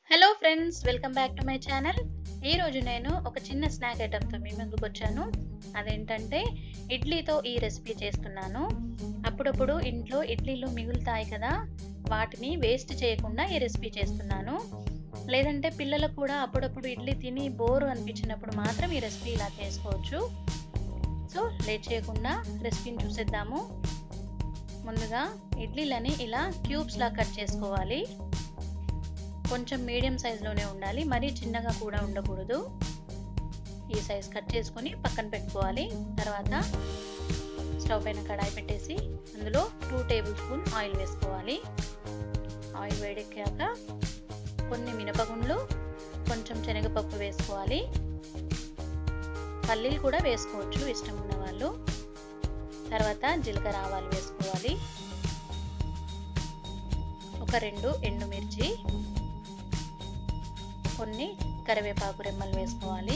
hello friends welcome back to my channel ఈరోజు నేను ఒక చిన్న స్నాక్ ఐటమ్తో మీ ముందుకు వచ్చాను అదేంటంటే ఇడ్లీతో ఈ రెసిపీ చేస్తున్నాను అప్పుడప్పుడు ఇంట్లో ఇడ్లీలు మిగులుతాయి కదా వాటిని వేస్ట్ చేయకుండా ఈ రెసిపీ చేస్తున్నాను లేదంటే పిల్లలకు కూడా అప్పుడప్పుడు ఇడ్లీ తిని బోరు అనిపించినప్పుడు మాత్రం ఈ రెసిపీ ఇలా చేసుకోవచ్చు సో లేట్ చేయకుండా రెసిపీని చూసేద్దాము ముందుగా ఇడ్లీలని ఇలా క్యూబ్స్లా కట్ చేసుకోవాలి కొంచెం మీడియం సైజులోనే ఉండాలి మరీ చిన్నగా కూడా ఉండకూడదు ఈ సైజ్ కట్ చేసుకొని పక్కన పెట్టుకోవాలి తర్వాత స్టవ్ పైన కడాయి పెట్టేసి అందులో టూ టేబుల్ స్పూన్ ఆయిల్ వేసుకోవాలి ఆయిల్ వేడెక్కాక కొన్ని మినపగుండ్లు కొంచెం శనగపప్పు వేసుకోవాలి పల్లీలు కూడా వేసుకోవచ్చు ఇష్టం ఉన్న వాళ్ళు తర్వాత జీలకర్ర ఆవాలు వేసుకోవాలి ఒక రెండు ఎండుమిర్చి కొన్ని కరివేపాకు రెమ్మలు వేసుకోవాలి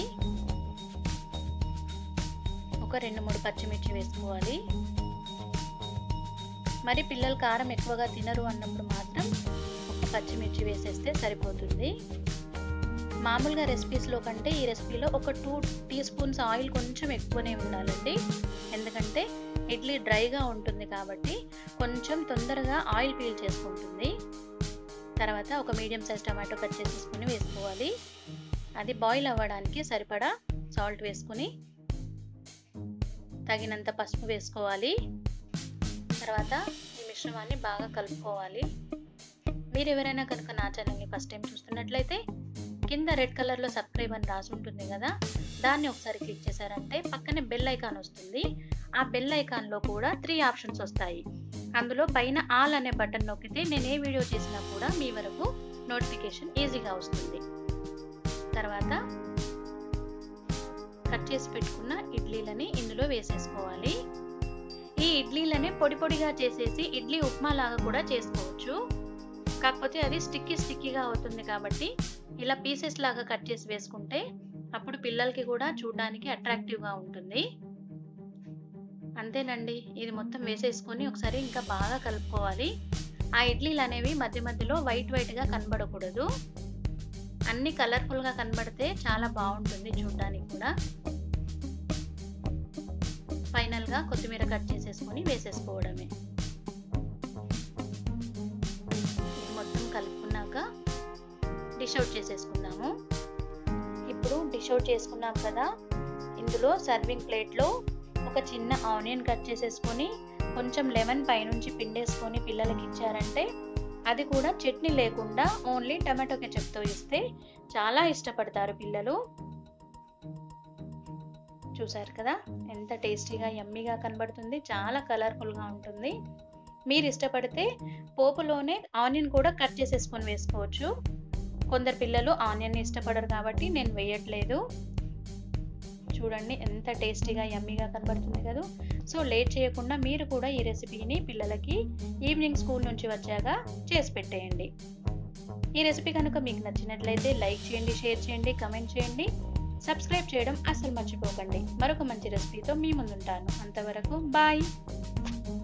ఒక రెండు మూడు పచ్చిమిర్చి వేసుకోవాలి మరి పిల్లలు కారం ఎక్కువగా తినరు అన్నప్పుడు మాత్రం ఒక పచ్చిమిర్చి వేసేస్తే సరిపోతుంది మామూలుగా రెసిపీస్లో కంటే ఈ రెసిపీలో ఒక టూ టీ స్పూన్స్ ఆయిల్ కొంచెం ఎక్కువనే ఉండాలండి ఎందుకంటే ఇడ్లీ డ్రైగా ఉంటుంది కాబట్టి కొంచెం తొందరగా ఆయిల్ పీల్ చేసుకుంటుంది తర్వాత ఒక మీడియం సైజ్ టమాటో కట్ చేసేసుకుని వేసుకోవాలి అది బాయిల్ అవ్వడానికి సరిపడా సాల్ట్ వేసుకుని తగినంత పసుపు వేసుకోవాలి తర్వాత ఈ మిశ్రమాన్ని బాగా కలుపుకోవాలి మీరు ఎవరైనా కనుక నా ఛానల్ని ఫస్ట్ టైం చూస్తున్నట్లయితే కింద రెడ్ కలర్లో సబ్స్క్రైబ్ అని రాసి ఉంటుంది కదా దాన్ని ఒకసారి క్లిక్ చేశారంటే పక్కనే బెల్ ఐకాన్ వస్తుంది ఆ బెల్ ఐకాన్లో కూడా త్రీ ఆప్షన్స్ వస్తాయి అందులో పైన ఆల్ అనే బటన్ నొక్కితే నేను ఏ వీడియో చేసినా కూడా మీ వరకు నోటిఫికేషన్ ఈజీగా వస్తుంది తర్వాత కట్ చేసి పెట్టుకున్న ఇడ్లీలని ఇందులో వేసేసుకోవాలి ఈ ఇడ్లీలని పొడి పొడిగా చేసేసి ఇడ్లీ ఉప్మా లాగా కూడా చేసుకోవచ్చు కాకపోతే అది స్టిక్కీ స్టిక్కీగా అవుతుంది కాబట్టి ఇలా పీసెస్ లాగా కట్ చేసి వేసుకుంటే అప్పుడు పిల్లలకి కూడా చూడడానికి అట్రాక్టివ్గా ఉంటుంది అంతేనండి ఇది మొత్తం వేసేసుకొని ఒకసారి ఇంకా బాగా కలుపుకోవాలి ఆ ఇడ్లీలు అనేవి మధ్య మధ్యలో వైట్ వైట్గా కనబడకూడదు అన్ని కలర్ఫుల్గా కనబడితే చాలా బాగుంటుంది చూడడానికి కూడా ఫైనల్గా కొత్తిమీర కట్ చేసేసుకొని వేసేసుకోవడమే ఇది మొత్తం కలుపుకున్నాక డిష్ అవుట్ చేసేసుకుందాము ఇప్పుడు డిష్ అవుట్ చేసుకున్నాం కదా ఇందులో సర్వింగ్ ప్లేట్లో ఒక చిన్న ఆనియన్ కట్ చేసేసుకొని కొంచెం లెమన్ పైనుంచి పిండేసుకొని పిల్లలకి ఇచ్చారంటే అది కూడా చట్నీ లేకుండా ఓన్లీ టమాటో కెచప్తో ఇస్తే చాలా ఇష్టపడతారు పిల్లలు చూసారు కదా ఎంత టేస్టీగా యమ్మీగా కనబడుతుంది చాలా కలర్ఫుల్గా ఉంటుంది మీరు ఇష్టపడితే పోపులోనే ఆనియన్ కూడా కట్ చేసేసుకొని వేసుకోవచ్చు కొందరు పిల్లలు ఆనియన్ ఇష్టపడరు కాబట్టి నేను వేయట్లేదు చూడండి ఎంత టేస్టీగా యమ్మీగా కనబడుతుంది కదా సో లేట్ చేయకుండా మీరు కూడా ఈ రెసిపీని పిల్లలకి ఈవినింగ్ స్కూల్ నుంచి వచ్చాక చేసి పెట్టేయండి ఈ రెసిపీ కనుక మీకు నచ్చినట్లయితే లైక్ చేయండి షేర్ చేయండి కమెంట్ చేయండి సబ్స్క్రైబ్ చేయడం అసలు మర్చిపోకండి మరొక మంచి రెసిపీతో మీ ముందుంటాను అంతవరకు బాయ్